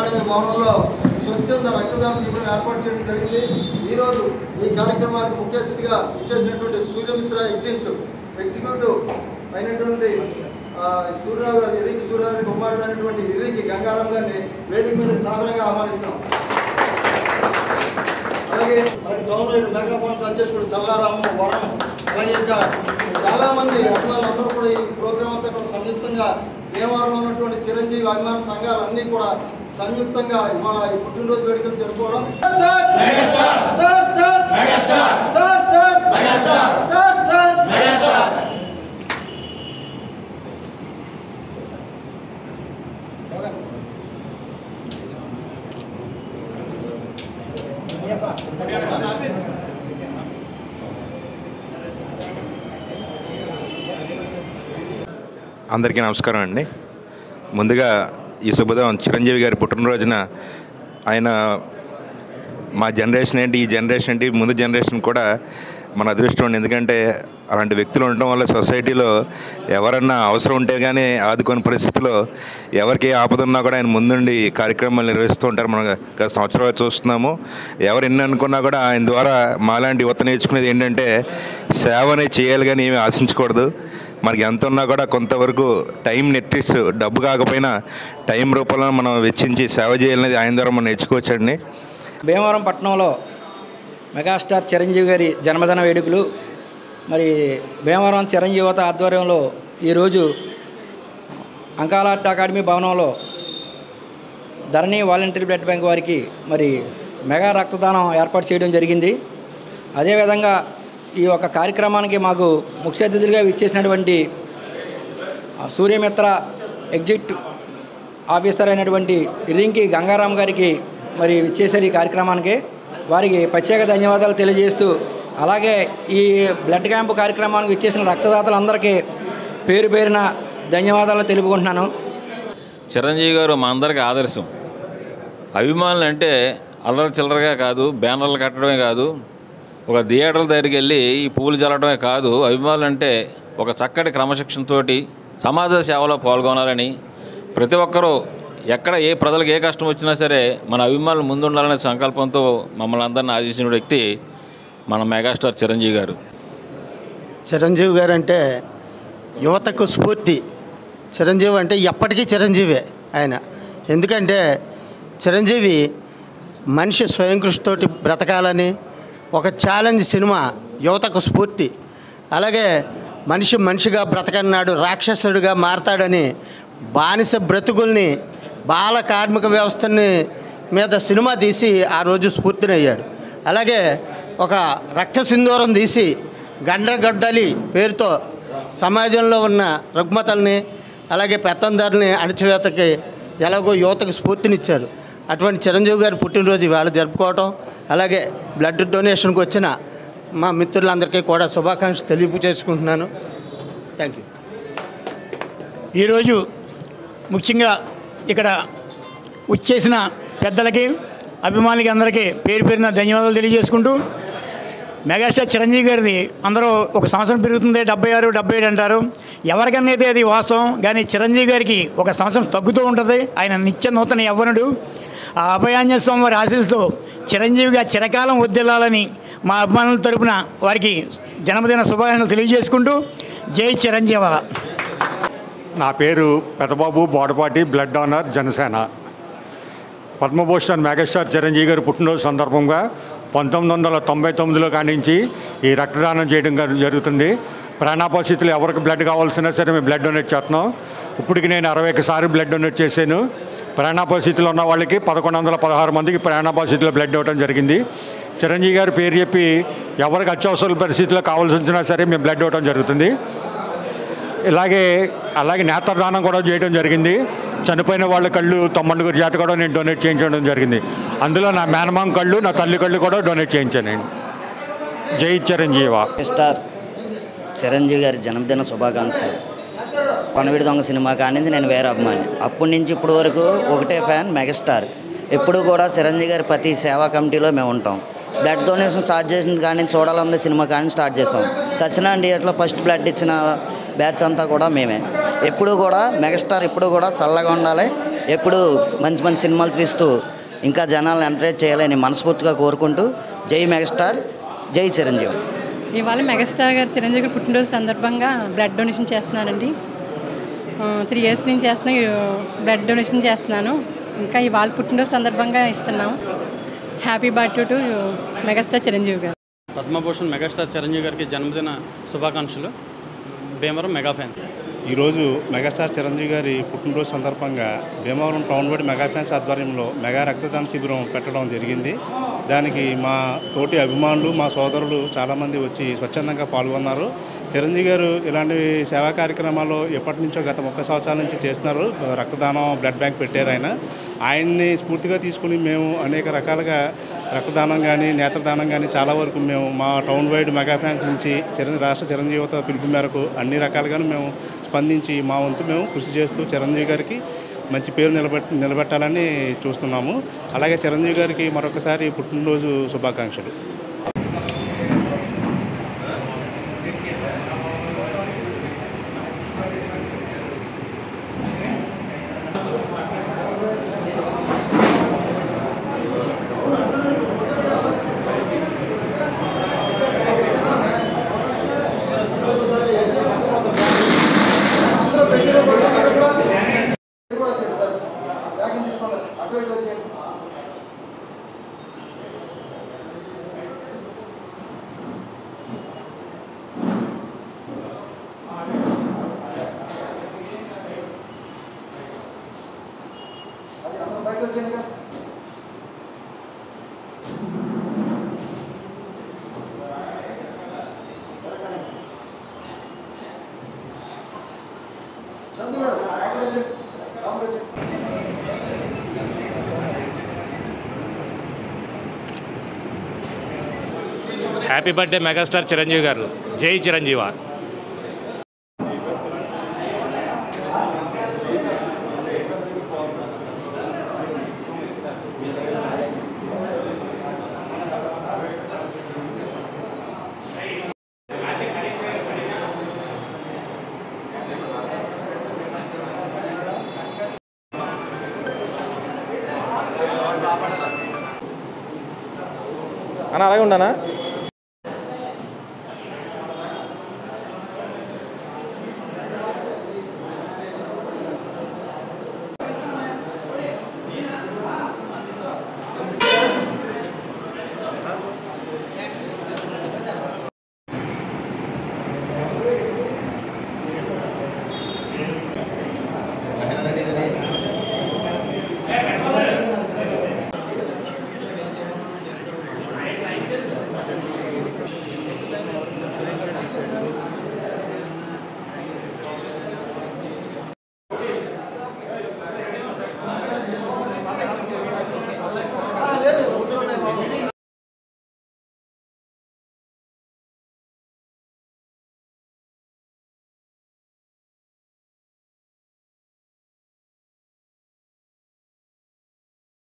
Academy భవనంలో స్వచ్ఛంద రక్తదాన శిబిరం ఏర్పాటు చేయడం జరిగింది ఈరోజు ఈ కార్యక్రమానికి ముఖ్య అతిథిగా ఇచ్చేసినటువంటి సూర్యమిత్ర ఎగ్జిన్స్ ఎగ్జిక్యూటివ్ అయినటువంటి ఆ, సూర్యరావు గారు ఇరికి సూర్యరావు గారి కుమారుడు అయినటువంటి ఇరికి గంగారాం గారిని వేదిక మీద సాధారణంగా ఆహ్వానిస్తున్నాం అలాగే మన టౌన్ రైడ్ మెగాఫోన్స్ అధ్యక్షుడు చల్లారాము వరం అలాగే ఇంకా చాలా మంది అభిమానులు అందరూ కూడా ఈ ప్రోగ్రామ్ అంతా కూడా సంయుక్తంగా భీమవరంలో ఉన్నటువంటి చిరంజీవి అభిమాన సంఘాలన్నీ కూడా సంయుక్తంగా ఇవాళ ఈ పుట్టినరోజు వేడుకలు జరుపుకోవడం star! Star! Star! Star! Star! Star! అందరికీ నమస్కారం అండి ముందుగా ఈ శుభదం చిరంజీవి గారి పుట్టినరోజున ఆయన మా జనరేషన్ ఏంటి ఈ జనరేషన్ ఏంటి ముందు జనరేషన్ కూడా మన అదృష్టం అండి ఎందుకంటే అలాంటి వ్యక్తులు ఉండటం వల్ల సొసైటీలో ఎవరన్నా అవసరం ఉంటే కానీ ఆదుకోని పరిస్థితిలో ఎవరికి ఏ ఆపద ఉన్నా కూడా ఆయన ముందుండి కార్యక్రమాలు నిర్వహిస్తూ ఉంటారు మనం గత సంవత్సరాలు చూస్తున్నాము ఎవరు ఎన్ని అనుకున్నా కూడా ఆయన ద్వారా మాలాంటి యువత నేర్చుకునేది ఏంటంటే సేవ అనేది చేయాలి కానీ ఏమీ ఆశించకూడదు మనకి ఎంత ఉన్నా కూడా కొంతవరకు టైం నెట్టిస్ డబ్బు కాకపోయినా టైం రూపంలో మనం వెచ్చించి సేవ చేయాలనేది ఆయన ద్వారా మనం నేర్చుకోవచ్చండి భీమవరం పట్టణంలో మెగాస్టార్ చిరంజీవి గారి జన్మదిన వేడుకలు మరి భీమవరం చిరంజీవి యువత ఆధ్వర్యంలో ఈరోజు అంకాలాట్ అకాడమీ భవనంలో ధరణి వాలంటరీ బ్లడ్ బ్యాంక్ వారికి మరి మెగా రక్తదానం ఏర్పాటు చేయడం జరిగింది అదేవిధంగా ఈ యొక్క కార్యక్రమానికి మాకు ముఖ్య అతిథులుగా ఇచ్చేసినటువంటి ఆ, సూర్యమిత్ర ఎగ్జిట్ ఆఫీసర్ అయినటువంటి ఇరింకి గంగారాం గారికి మరి ఇచ్చేసారు ఈ కార్యక్రమానికి వారికి ప్రత్యేక ధన్యవాదాలు తెలియజేస్తూ అలాగే ఈ బ్లడ్ క్యాంపు కార్యక్రమానికి ఇచ్చేసిన రక్తదాతలందరికీ పేరు పేరున ధన్యవాదాలు తెలుపుకుంటున్నాను చిరంజీవి గారు మా అందరికీ ఆదర్శం అభిమానులు అంటే అల్లరి చిల్లరగా కాదు బ్యానర్లు కట్టడమే కాదు ఒక థియేటర్ల దగ్గరికి వెళ్ళి ఈ పువ్వులు చల్లడమే కాదు అభిమానులు అంటే ఒక చక్కటి క్రమశిక్షణతోటి సమాజ సేవలో పాల్గొనాలని ప్రతి ఒక్కరూ ఎక్కడ ఏ ప్రజలకు ఏ కష్టం వచ్చినా సరే మన అభిమానులు ముందుండాలనే సంకల్పంతో మమ్మల్ని అందరిని ఆదేశించిన వ్యక్తి మన మెగాస్టార్ చిరంజీవి గారు చిరంజీవి గారు అంటే యువతకు స్ఫూర్తి చిరంజీవి అంటే ఎప్పటికీ చిరంజీవే ఆయన ఎందుకంటే చిరంజీవి మనిషి స్వయం కృషితోటి బ్రతకాలని ఒక ఛాలెంజ్ సినిమా యువతకు స్ఫూర్తి అలాగే మనిషి మనిషిగా బ్రతకన్నాడు రాక్షసుడిగా మారతాడని బానిస బ్రతుకుల్ని బాల కార్మిక వ్యవస్థని మీద సినిమా తీసి ఆ రోజు స్ఫూర్తినయ్యాడు అలాగే ఒక రక్త సింధూరం తీసి గండ్రగడ్డలి పేరుతో సమాజంలో ఉన్న రుగ్మతల్ని అలాగే పెత్తందారుని అణచివేతకి ఎలాగో యువతకు స్ఫూర్తినిచ్చారు అటువంటి చిరంజీవి గారి పుట్టినరోజు ఇవాళ జరుపుకోవటం అలాగే బ్లడ్ డొనేషన్కి వచ్చిన మా మిత్రులందరికీ కూడా శుభాకాంక్షలు తెలియపు చేసుకుంటున్నాను థ్యాంక్ యూ ఈరోజు ముఖ్యంగా ఇక్కడ వచ్చేసిన పెద్దలకి అభిమానులకి అందరికీ పేరు పేరున ధన్యవాదాలు తెలియజేసుకుంటూ మెగాస్టార్ చిరంజీవి గారిది అందరూ ఒక సంవత్సరం పెరుగుతుంది డెబ్బై ఆరు డెబ్బై ఏడు అంటారు ఎవరికన్నా అయితే అది వాస్తవం కానీ చిరంజీవి గారికి ఒక సంవత్సరం తగ్గుతూ ఉంటుంది ఆయన నిత్య నూతన యవ్వనుడు ఆ అభయాంజన స్వామి వారి ఆశీస్సుతో చిరంజీవిగా చిరకాలం వర్దిల్లాలని మా అభిమానుల తరపున వారికి జన్మదిన శుభాకాంక్షలు తెలియజేసుకుంటూ జై చిరంజీవ నా పేరు Pedababu Bodapati blood donor Janasena Padmabhushan megastar Chiranjeevi గారి పుట్టినరోజు సందర్భంగా పంతొమ్మిది వందల తొంభై తొమ్మిదిలో కానించి ఈ రక్తదానం చేయడం గారు- జరుగుతుంది ప్రాణాపరిస్థితులు ఎవరికి బ్లడ్ కావాల్సినా సరే మేము బ్లడ్ డొనేట్ చేస్తున్నాం ఇప్పటికి నేను అరవై సార్లు బ్లడ్ డొనేట్ చేశాను ప్రాణాపరిస్థితులు ఉన్న వాళ్ళకి పదకొండు వందల పదహారు మందికి ప్రాణాపరిస్థితిలో బ్లడ్ ఇవ్వడం జరిగింది చిరంజీవి గారి పేరు చెప్పి ఎవరికి అత్యవసర పరిస్థితిలో కావాల్సి వచ్చినా సరే మేము బ్లడ్ ఇవ్వడం జరుగుతుంది ఇలాగే అలాగే నేత్రదానం కూడా చేయడం జరిగింది చనిపోయిన వాళ్ళ కళ్ళు తొమ్మండుగురు జాత కూడా నేను డొనేట్ చేయించడం జరిగింది అందులో నా మేనమామ కళ్ళు నా తల్లి కళ్ళు కూడా డొనేట్ చేయించానండి జై చిరంజీవ స్టార్ చిరంజీవి గారి జన్మదిన శుభాకాంక్షలు కొనవిడి దొంగ సినిమా కానించి నేను వేరే అభిమాని అప్పటి నుంచి ఇప్పటి వరకు ఒకటే ఫ్యాన్ మెగాస్టార్ ఎప్పుడు కూడా చిరంజీవి గారి ప్రతి సేవా కమిటీలో మేము ఉంటాం బ్లడ్ డొనేషన్ స్టార్ట్ చేసింది కానీ చూడాలంది సినిమా కానీ స్టార్ట్ చేసాం సత్యనారాయణ థియేటర్లో ఫస్ట్ బ్లడ్ ఇచ్చిన బ్యాచ్ అంతా కూడా మేమే ఎప్పుడు కూడా మెగాస్టార్ ఎప్పుడు కూడా చల్లగా ఉండాలి ఎప్పుడు మంచి మంచి సినిమాలు తీస్తూ ఇంకా జనాలను ఎంకరేజ్ చేయాలని మనస్ఫూర్తిగా కోరుకుంటూ జై మెగాస్టార్ జై చిరంజీవి ఇవాళ మెగాస్టార్ గారు చిరంజీవి గారి పుట్టినరోజు సందర్భంగా బ్లడ్ డొనేషన్ చేస్తున్నానండి త్రీ ఇయర్స్ నుంచి చేస్తున్నా బ్లడ్ డొనేషన్ చేస్తున్నాను ఇంకా ఇవాళ పుట్టినరోజు సందర్భంగా ఇస్తున్నాం happy birthday to megastar Chiranjeevi గారు పద్మభూషణ్ మెగాస్టార్ చిరంజీవి గారికి జన్మదిన శుభాకాంక్షలు భీమవరం మెగా ఫ్యాన్స్ ఈరోజు మెగాస్టార్ చిరంజీవి గారి పుట్టినరోజు సందర్భంగా భీమవరం టౌన్ బడి మెగా ఫ్యాన్స్ ఆధ్వర్యంలో మెగా రక్తదాన శిబిరం పెట్టడం జరిగింది దానికి మా తోటి అభిమానులు మా సోదరులు చాలామంది వచ్చి స్వచ్ఛందంగా పాల్గొన్నారు చిరంజీవి గారు ఇలాంటి సేవా కార్యక్రమాలు ఎప్పటి నుంచో గత ముప్పై సంవత్సరాల నుంచి చేస్తున్నారు రక్తదానం బ్లడ్ బ్యాంక్ పెట్టారు ఆయన ఆయన్ని స్ఫూర్తిగా తీసుకుని మేము అనేక రకాలుగా రక్తదానం కానీ నేత్రదానం కానీ చాలా వరకు మేము మా టౌన్ వైడ్ మెగా ఫ్యాన్స్ నుంచి చిరంజీ రాష్ట్ర చిరంజీవిత పిలుపు మేరకు అన్ని రకాలుగాను మేము స్పందించి మా వంతు మేము కృషి చేస్తూ చిరంజీవి గారికి మంచి పేరు నిలబెట్ నిలబెట్టాలని చూస్తున్నాము అలాగే చిరంజీవి గారికి మరొకసారి పుట్టినరోజు శుభాకాంక్షలు వ్యాఖ్యం తీసుకోండి అటు ఇటు వచ్చేయండి అది అందరూ బయట వచ్చేయండి కదా చందు గారు అక్కడ వచ్చేయండి అక్కడ వచ్చేయండి హ్యాపీ బర్త్డే మెగాస్టార్ చిరంజీవి గారు జై చిరంజీవ అన్న అలాగే ఉండనా